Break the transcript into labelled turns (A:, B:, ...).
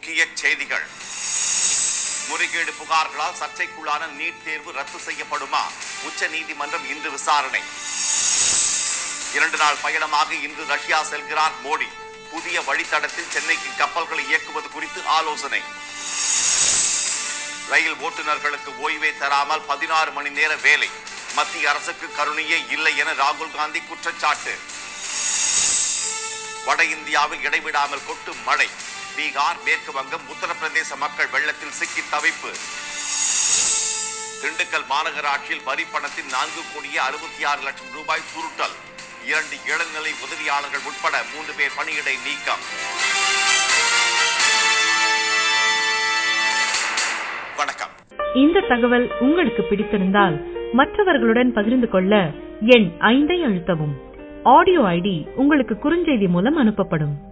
A: முக்கிய செய்திகள் முறைகேடு புகார்களால் சர்ச்சைக்குள்ளான நீட் தேர்வு ரத்து செய்யப்படுமா உச்ச நீதிமன்றம் இன்று விசாரணை இரண்டு நாள் பயணமாக இன்று ரஷ்யா செல்கிறார் மோடி புதிய வழித்தடத்தில் சென்னைக்கு கப்பல்களை இயக்குவது குறித்து ஆலோசனை ரயில் ஓட்டுநர்களுக்கு ஓய்வே தராமல் பதினாறு மணி நேர வேலை மத்திய அரசுக்கு கருணையே இல்லை என ராகுல் காந்தி குற்றச்சாட்டு வட இந்தியாவில் இடைவிடாமல் கொட்டும் மழை பீகார் மேற்கு வங்கம் உத்தரப்பிரதேச மக்கள் வெள்ளத்தில் சிக்கி தவிப்பு திண்டுக்கல் மாநகராட்சியில் வரி பணத்தின் நான்கு கோடியே அறுபத்தி ஆறு லட்சம் ரூபாய் சுருட்டல் இரண்டு இளநிலை உதவியாளர்கள் உட்பட மூன்று பேர் பணியிடை நீக்கம் வணக்கம்
B: இந்த தகவல் உங்களுக்கு பிடித்திருந்தால் மற்றவர்களுடன் பகிர்ந்து கொள்ள எண் ஐந்தை அழுத்தவும் ஆடியோ ஐடி உங்களுக்கு குறுஞ்செய்தி மூலம் அனுப்பப்படும்